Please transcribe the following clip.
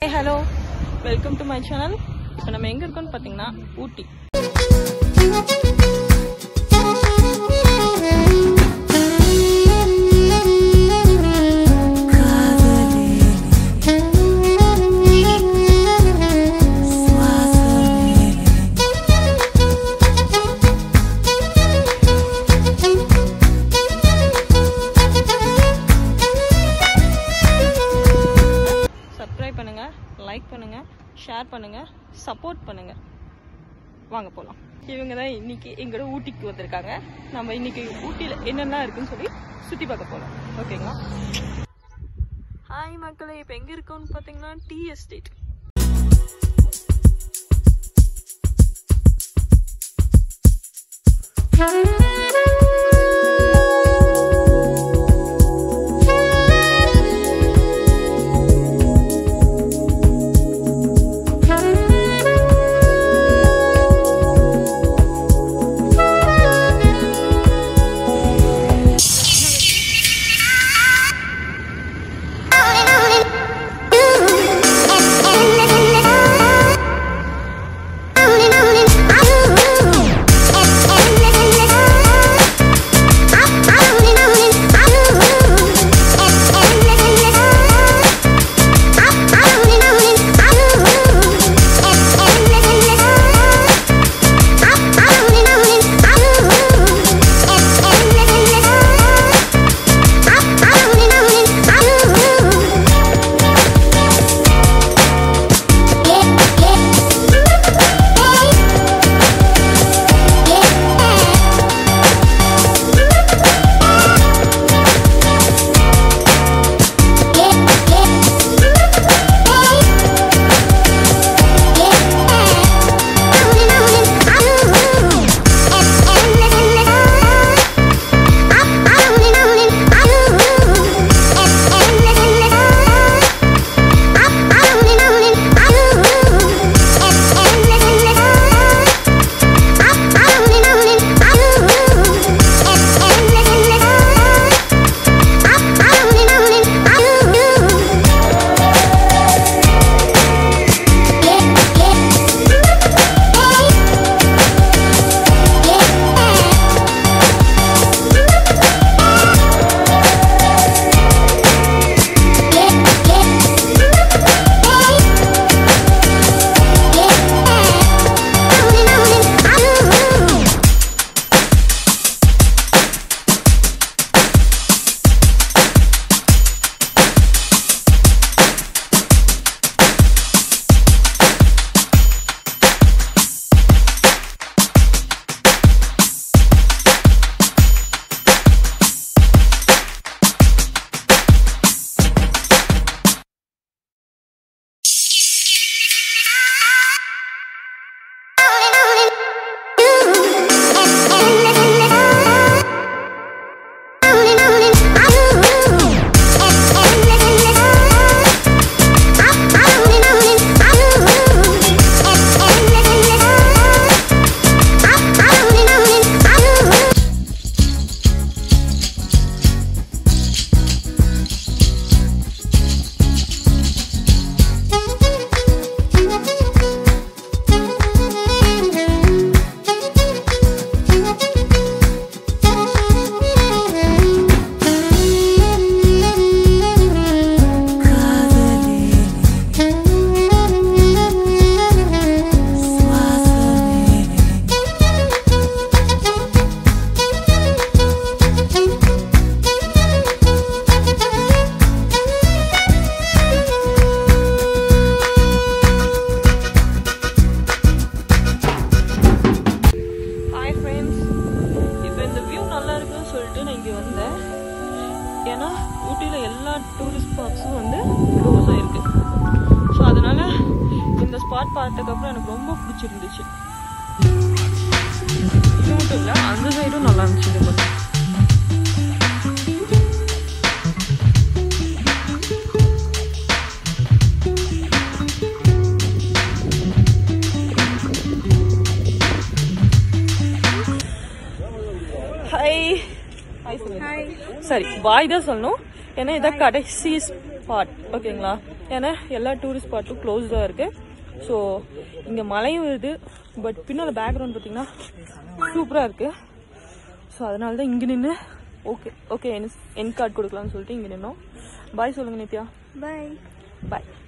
hi hello welcome to my channel இப்போ நம்ம எங்கே இருக்கோம்னு பார்த்தீங்கன்னா ஊட்டி சப்ஸ்கிரைப் பண்ணுங்க லைக் பண்ணுங்க ஷேர் பண்ணுங்க சப்போர்ட் பண்ணுங்க வாங்க போகலாம் இவங்க தான் இன்னைக்கு எங்களோட ஊட்டிக்கு வந்திருக்காங்க நம்ம இன்னைக்கு ஊட்டியில் என்னென்ன இருக்குன்னு சொல்லி சுற்றி பார்க்க போகலாம் ஓகேங்களா ஹாய் மக்களே இப்போ எங்கே இருக்கோம்னு பார்த்தீங்கன்னா டீ எஸ்டேட் ஹாய் ஃப்ரெண்ட்ஸ் இப்போ இந்த வியூ நல்லா இருக்குன்னு சொல்லிட்டு நான் இங்கே வந்தேன் ஏன்னா ஊட்டியில் எல்லா டூரிஸ்ட் ஸ்பாட்ஸும் வந்து க்ளோஸ் ஆயிருக்கு ஸோ அதனால இந்த ஸ்பாட் பார்த்ததுக்கப்புறம் எனக்கு ரொம்ப பிடிச்சிருந்துச்சு இது மட்டும் இல்லை அந்த சைடும் நல்லா இருந்துச்சு இந்த மாதிரி ஹாய் ஹாய் சரி பாய் தான் சொல்லணும் ஏன்னா இதான் கடைசி ஸ்பாட் ஓகேங்களா ஏன்னா எல்லா டூரிஸ்ட் ஸ்பாட்டும் க்ளோஸ்டாக இருக்குது ஸோ இங்கே மழையும் வருது பட் பின்னால் பேக்ரவுண்ட் பார்த்தீங்கன்னா சூப்பராக இருக்குது ஸோ அதனால தான் இங்கே நின்று ஓகே ஓகே என் என் கார்டு கொடுக்கலாம்னு சொல்லிட்டு இங்கே நின்னோம் பாய் சொல்லுங்கள் நித்யா பாய் பாய்